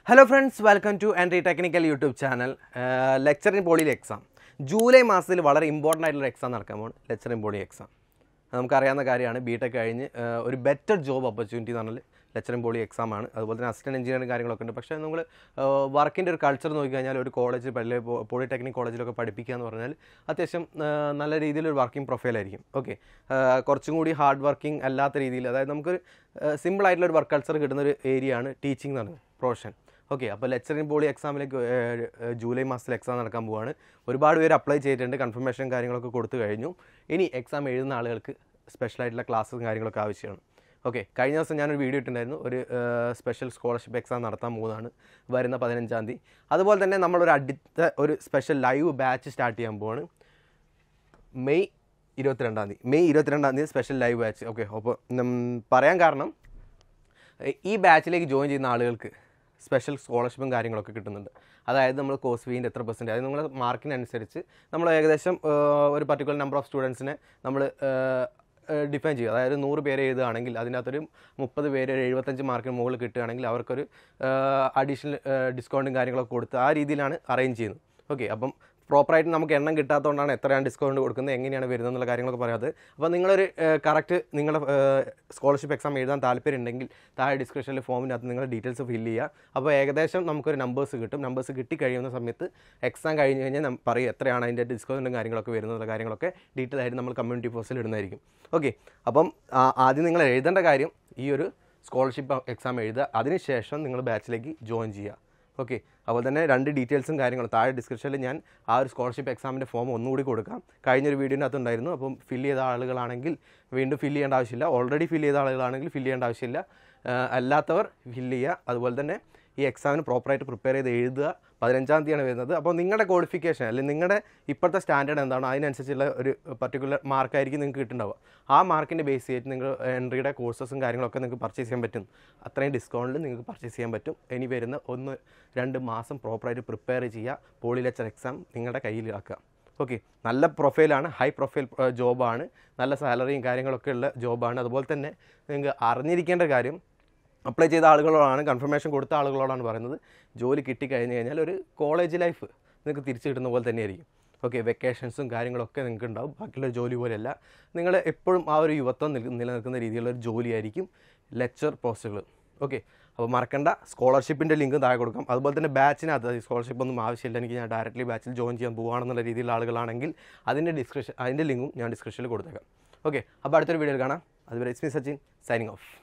hello friends welcome to entry technical YouTube channel lecture in പോളിയിൽ exam July മാസത്തിൽ വളരെ important ആയിട്ടുള്ള exam നടക്കാൻ പോകും ലെക്ചർ ഇൻ പോളി എക്സാം നമുക്കറിയാവുന്ന കാര്യമാണ് ബി ടെക് കഴിഞ്ഞ് ആ, ഒരു ബെറ്റർ ജോബ് ഓപ്പർച്യൂണിറ്റി എന്ന് പറഞ്ഞാൽ ലെക്ചർ ഇൻ പോളി എക്സാം ആണ് അതുപോലെ തന്നെ അസിസ്റ്റൻറ്റ് എഞ്ചിനീയറിംഗ് കാര്യങ്ങളൊക്കെ ഉണ്ട് പക്ഷേ നമ്മൾ വർക്കിൻ്റെ ഒരു കൾച്ചർ നോക്കിക്കഴിഞ്ഞാൽ ഒരു കോളേജ് പല പോളിടെക്നിക് കോളേജിലൊക്കെ പഠിപ്പിക്കുക എന്ന് പറഞ്ഞാൽ അത്യാവശ്യം ആ, നല്ല രീതിയിലൊരു വർക്കിംഗ് പ്രൊഫൈലായിരിക്കും ഓക്കെ കുറച്ചും കൂടി ഹാർഡ് വർക്കിംഗ് അല്ലാത്ത രീതിയിൽ അതായത് നമുക്ക് സിമ്പിൾ ആയിട്ടുള്ള ഒരു വർക്ക് കൾച്ചർ കിട്ടുന്ന ഒരു ഏരിയ ആണ് ടീച്ചിങ് എന്ന് പറയുന്നത് പ്രൊഫഷൻ ഓക്കെ അപ്പോൾ ലെക്ചറിംഗ് പോളി എക്സാമിലേക്ക് ഏഹ്, ഏഹ്, ജൂലൈ മാസത്തിൽ എക്സാം നടക്കാൻ പോവാണ് ഒരുപാട് പേര് അപ്ലൈ ചെയ്തിട്ടുണ്ട് കൺഫർമേഷൻ കാര്യങ്ങളൊക്കെ കൊടുത്തു കഴിഞ്ഞു ഇനി എക്സാം എഴുതുന്ന ആളുകൾക്ക് സ്പെഷ്യൽ ആയിട്ടുള്ള ക്ലാസ്സും കാര്യങ്ങളൊക്കെ ആവശ്യമാണ് ഓക്കെ കഴിഞ്ഞ ദിവസം ഞാനൊരു വീഡിയോ ഇട്ടിട്ടുണ്ടായിരുന്നു ഒരു സ്പെഷ്യൽ സ്കോളർഷിപ്പ് എക്സാം നടത്താൻ പോകുന്നതാണ് വരുന്ന പതിനഞ്ചാം തീയതി അതുപോലെ തന്നെ നമ്മളൊരു അടുത്ത ഒരു സ്പെഷ്യൽ ലൈവ് ബാച്ച് സ്റ്റാർട്ട് ചെയ്യാൻ പോവാണ് മെയ് ഇരുപത്തിരണ്ടാം തീയതി മെയ് ഇരുപത്തിരണ്ടാം തീയതി സ്പെഷ്യൽ ലൈവ് ബാച്ച് ഓക്കെ അപ്പോൾ പറയാൻ കാരണം ഈ ബാച്ചിലേക്ക് ജോയിൻ ചെയ്യുന്ന ആളുകൾക്ക് സ്പെഷ്യൽ സ്കോളർഷിപ്പും കാര്യങ്ങളൊക്കെ കിട്ടുന്നുണ്ട് അതായത് നമ്മൾ കോഴ്സ് ഫീൻ്റെ എത്ര പെർസെൻറ്റ് അതായത് നിങ്ങളുടെ മാർക്കിനനുസരിച്ച് നമ്മൾ ഏകദേശം ആ, ഒരു പർട്ടിക്കുലർ നമ്പർ ഓഫ് സ്റ്റുഡൻസിനെ നമ്മൾ ഡിഫൈൻ ചെയ്യും അതായത് നൂറ് പേര് എഴുതുകയാണെങ്കിൽ അതിനകത്തൊരു മുപ്പത് പേര് ഒരു എഴുപത്തഞ്ച് മാർക്കിന് മുകളിൽ കിട്ടുകയാണെങ്കിൽ അവർക്കൊരു അഡീഷണൽ ഡിസ്കൗണ്ടും കാര്യങ്ങളൊക്കെ കൊടുത്ത് ആ രീതിയിലാണ് അറേഞ്ച് ചെയ്യുന്നത് ഓക്കെ അപ്പം പ്രോപ്പറായിട്ട് നമുക്ക് എണ്ണം കിട്ടാത്തതുകൊണ്ടാണ് എത്രയാണ് ഡിസ്കൗണ്ട് കൊടുക്കുന്നത് എങ്ങനെയാണ് വരുന്നത് എന്നുള്ള കാര്യങ്ങളൊക്കെ പറയാതെ അപ്പോൾ നിങ്ങളൊരു കറക്റ്റ് നിങ്ങളുടെ സ്കോളർഷിപ്പ് എക്സാം എഴുതാൻ താല്പര്യം ഉണ്ടെങ്കിൽ താഴെ ഡിസ്ക്രിപ്ഷനിൽ ഫോമിനകത്ത് നിങ്ങൾ ഡീറ്റെയിൽസ് ഫില്ല് ചെയ്യുക അപ്പോൾ ഏകദേശം നമുക്കൊരു നമ്പേഴ്സ് കിട്ടും നമ്പേഴ്സ് കിട്ടി കഴിയുന്ന സമയത്ത് എക്സാം കഴിഞ്ഞ് കഴിഞ്ഞാൽ നം- പറയും എത്രയാണ് അതിൻ്റെ ഡിസ്കൗണ്ടും കാര്യങ്ങളൊക്കെ വരുന്നത് കാര്യങ്ങളൊക്കെ ഡീറ്റെയിൽ ആയിട്ട് നമ്മൾ കമ്മ്യൂണിറ്റി പോസ്റ്റിൽ ഇടുന്നതായിരിക്കും ഓക്കെ അപ്പം ആ, ആദ്യം നിങ്ങൾ എഴുതേണ്ട കാര്യം ഈ ഒരു സ്കോളർഷിപ്പ് എക്സാം എഴുതുക അതിനുശേഷം നിങ്ങൾ ബാച്ചിലേക്ക് ജോയിൻ ചെയ്യുക ഓക്കെ അതുപോലെ തന്നെ രണ്ട് ഡീറ്റെയിൽസും കാര്യങ്ങളും താഴെ ഡിസ്ക്രിപ്ഷനിൽ ഞാൻ ആ ഒരു സ്കോളർഷിപ്പ് എക്സാമിൻ്റെ ഫോം ഒന്നുകൂടി കൊടുക്കാം കഴിഞ്ഞൊരു വീഡിയോനകത്ത് ഉണ്ടായിരുന്നു അപ്പം ഫില്ല് ചെയ്ത ആളുകളാണെങ്കിൽ വീണ്ടും ഫില്ല് ചെയ്യേണ്ട ആവശ്യമില്ല ഓൾറെഡി ഫില്ല് ചെയ്ത ആളുകളാണെങ്കിൽ ഫില്ല് ചെയ്യേണ്ട ആവശ്യമില്ല ആ, അല്ലാത്തവർ ഫില്ല് ചെയ്യുക അതുപോലെ തന്നെ ഈ എക്സാമിന് പ്രോപ്പറായിട്ട് പ്രിപ്പയർ ചെയ്ത് എഴുതുക പതിനഞ്ചാം തീയതിയാണ് വരുന്നത് അപ്പോൾ നിങ്ങളുടെ ക്വാളിഫിക്കേഷൻ അല്ലെങ്കിൽ നിങ്ങളുടെ ഇപ്പോഴത്തെ സ്റ്റാൻഡേർഡ് എന്താണോ അതിനനുസരിച്ചുള്ള ഒരു പർട്ടിക്കുലർ മാർക്കായിരിക്കും നിങ്ങൾക്ക് കിട്ടുന്നുണ്ടാവുക ആ മാർക്കിൻ്റെ ബേസ് ചെയ്തിട്ട് നിങ്ങൾ എൻട്രിയുടെ കോഴ്സസും കാര്യങ്ങളൊക്കെ നിങ്ങൾക്ക് പർച്ചേസ് ചെയ്യാൻ പറ്റും അത്രയും ഡിസ്കൗണ്ടിൽ നിങ്ങൾക്ക് പർച്ചേസ് ചെയ്യാൻ പറ്റും ഇനി വരുന്ന ഒന്ന് രണ്ട് മാസം പ്രോപ്പറായിട്ട് പ്രിപ്പയർ ചെയ്യുക പോളി ലെക്ചർ എക്സാം നിങ്ങളുടെ കയ്യിലാക്കുക ഓക്കെ നല്ല പ്രൊഫൈലാണ് ഹൈ പ്രൊഫൈൽ ജോബാണ് നല്ല സാലറിയും കാര്യങ്ങളൊക്കെ ഉള്ള ജോബാണ് അതുപോലെ തന്നെ നിങ്ങൾക്ക് അറിഞ്ഞിരിക്കേണ്ട കാര്യം അപ്ലൈ ചെയ്ത ആളുകളോടാണ് കൺഫർമേഷൻ കൊടുത്ത ആളുകളോടാണ് പറയുന്നത് ജോലി കിട്ടിക്കഴിഞ്ഞ് കഴിഞ്ഞാൽ ഒരു കോളേജ് ലൈഫ് നിങ്ങൾക്ക് തിരിച്ചു കിട്ടുന്ന പോലെ തന്നെയായിരിക്കും ഓക്കെ വെക്കേഷൻസും കാര്യങ്ങളൊക്കെ നിങ്ങൾക്ക് ഉണ്ടാവും ബാക്കിയുള്ള ജോലി പോലെയല്ല നിങ്ങൾ എപ്പോഴും ആ ഒരു യുവത്വം നിൽ- നിലനിൽക്കുന്ന രീതിയിലുള്ള ഒരു ജോലിയായിരിക്കും ലെക്ചർ പോസ്റ്റുകൾ ഓക്കെ അപ്പോൾ മറക്കണ്ട സ്കോളർഷിപ്പിൻ്റെ ലിങ്ക് താഴെ കൊടുക്കാം അതുപോലെ തന്നെ ബാച്ചിനകത്ത് സ്കോളർഷിപ്പ് ഒന്നും ആവശ്യമില്ല എനിക്ക് ഞാൻ ഡയറക്റ്റ്ലി ബാച്ചിൽ ജോയിൻ ചെയ്യാൻ പോവുകയാണെന്നുള്ള രീതിയിലുള്ള ആളുകളാണെങ്കിൽ അതിൻ്റെ ഡിസ്ക്രിപ്ഷൻ അതിൻ്റെ ലിങ്കും ഞാൻ ഡിസ്ക്രിപ്ഷനിൽ കൊടുത്തേക്കാം ഓക്കെ അപ്പോൾ അടുത്തൊരു വീഡിയോയിൽ കാണാം അതുവരെ it's me Sachin signing of